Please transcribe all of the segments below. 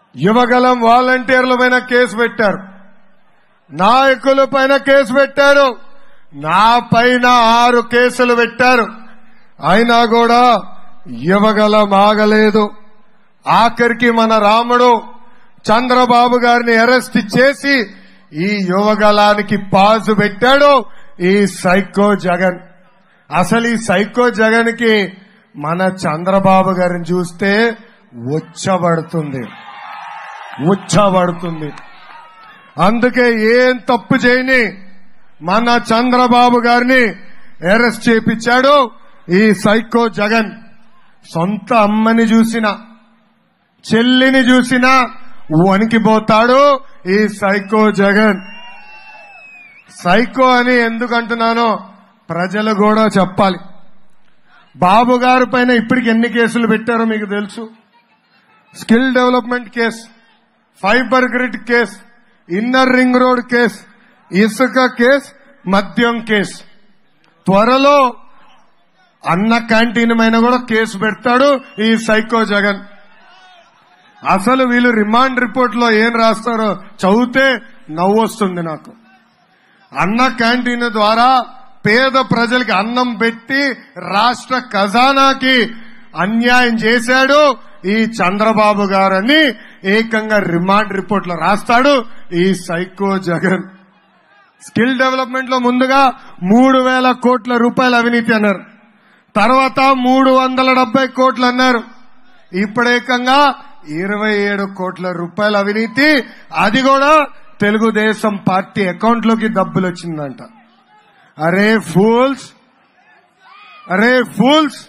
యువగలం వాలంటీర్ల పైన కేసు పెట్టారు నాయకుల పైన కేసు పెట్టారు నా పైన ఆరు కేసులు పెట్టారు అయినా కూడా యువగలం ఆగలేదు ఆఖరికి మన రాముడు చంద్రబాబు గారిని అరెస్ట్ చేసి ఈ యువగలానికి పాజు పెట్టాడు ఈ సైకో జగన్ అసలు ఈ సైకో జగన్ కి మన చంద్రబాబు గారిని చూస్తే ఉచ్చబడుతుంది ఉచ్చబడుతుంది అందుకే ఏం తప్పు చేయని మన చంద్రబాబు గారిని అరెస్ట్ చేపించాడు ఈ సైకో జగన్ సొంత అమ్మని చూసిన చెల్లిని చూసినా వణికిపోతాడు ఈ సైకో జగన్ సైకో అని ఎందుకు అంటున్నానో ప్రజలు కూడా చెప్పాలి బాబు గారి పైన ఇప్పటికి ఎన్ని కేసులు పెట్టారో మీకు తెలుసు skill development case fibre grid case inner ring road case ఇసుక కేసు మద్యం కేసు త్వరలో అన్న క్యాంటీన్ పైన కూడా కేసు పెడతాడు ఈ సైకో జగన్ అసలు వీళ్ళు రిమాండ్ రిపోర్ట్ లో ఏం రాస్తారో చదివితే నవ్వొస్తుంది నాకు అన్న క్యాంటీన్ ద్వారా పేద ప్రజలకి అన్నం పెట్టి రాష్ట్ర ఖజానాకి అన్యాయం చేశాడు ఈ చంద్రబాబు గారని ఏకంగా రిమాండ్ రిపోర్ట్ లో రాస్తాడు ఈ సైకో జగన్ స్కిల్ డెవలప్మెంట్ లో ముందుగా మూడు వేల కోట్ల రూపాయల అవినీతి అన్నారు తర్వాత మూడు వందల డెబ్బై కోట్లు అన్నారు ఇప్పుడు ఏకంగా ఇరవై ఏడు కోట్ల రూపాయల అవినీతి అది కూడా తెలుగుదేశం పార్టీ అకౌంట్ లోకి డబ్బులు వచ్చిందంట అరే ఫూల్స్ అరే ఫూల్స్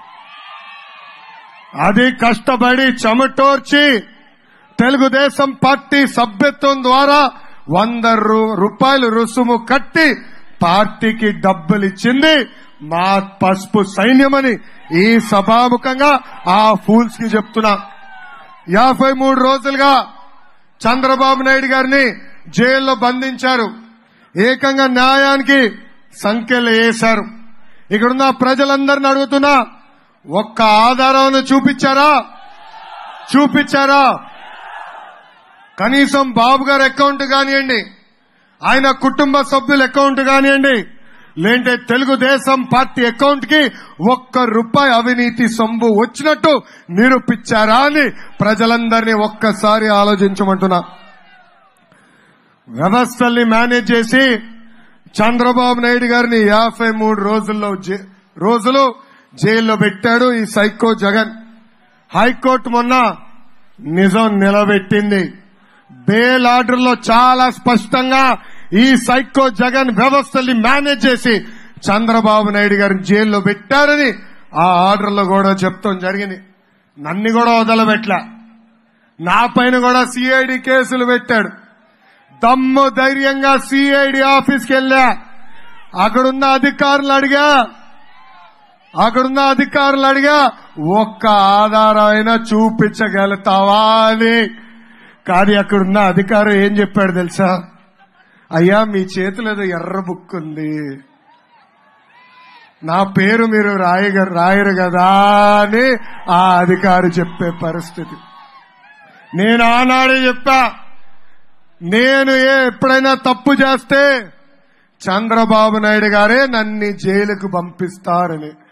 అది కష్టపడి చెమటోర్చి తెలుగుదేశం పార్టీ సభ్యత్వం ద్వారా వంద రూ- రూపాయలు రుసుము కట్టి పార్టీకి డబ్బులు ఇచ్చింది మా పసుపు సైన్యమని ఈ సభాముఖంగా ఆ ఫూల్స్ కి చెప్తున్నా యాభై మూడు రోజులుగా చంద్రబాబు నాయుడు గారిని జైల్లో బంధించారు ఏకంగా న్యాయానికి సంఖ్యలు వేశారు ఇక్కడున్న ప్రజలందరిని అడుగుతున్నా ఒక్క ఆధారం చూపించారా చూపించారా కనీసం బాబు గారి అకౌంట్ కానివ్వండి ఆయన కుటుంబ సభ్యుల అకౌంట్ కానివ్వండి లేంటే తెలుగుదేశం పార్టీ అకౌంట్ కి ఒక్క రూపాయి అవినీతి సొమ్ము వచ్చినట్టు నిరూపించారా అని ప్రజలందరినీ ఒక్కసారి ఆలోచించమంటున్నా వ్యవస్థల్ని మేనేజ్ చేసి చంద్రబాబు నాయుడు గారిని యాభై మూడు రోజుల్లో జై- రోజులు జైల్లో పెట్టాడు ఈ సైకో జగన్ హైకోర్టు మొన్న నిజం నిలబెట్టింది బెయిల్ ఆర్డర్ లో చాలా స్పష్టంగా ఈ సైకో జగన్ వ్యవస్థల్ని మేనేజ్ చేసి చంద్రబాబు నాయుడు గారిని జైల్లో పెట్టారని ఆ ఆర్డర్ లో కూడా చెప్తాం జరిగింది నన్ను కూడా వదలబెట్ల నా పైన కూడా సిఐడి కేసులు పెట్టాడు దమ్ము ధైర్యంగా సిఐడి ఆఫీస్కి వెళ్ళా అక్కడున్న అధికారులు అడిగా అక్కడున్న అధికారులు అడిగా ఒక్క ఆధారం అయినా చూపించగలుగుతావా అని కానీ అక్కడున్న అధికారి ఏం చెప్పాడు తెలుసా అయ్యా మీ చేతిలో ఏదో ఎర్ర బుక్ ఉంది నా పేరు మీరు రాయగ రాయరు కదా అని ఆ అధికారి చెప్పే పరిస్థితి నేను ఆనాడే చెప్పా నేను ఏ ఎప్పుడైనా తప్పు చేస్తే చంద్రబాబు నాయుడు గారే నన్ను జైలుకు పంపిస్తారని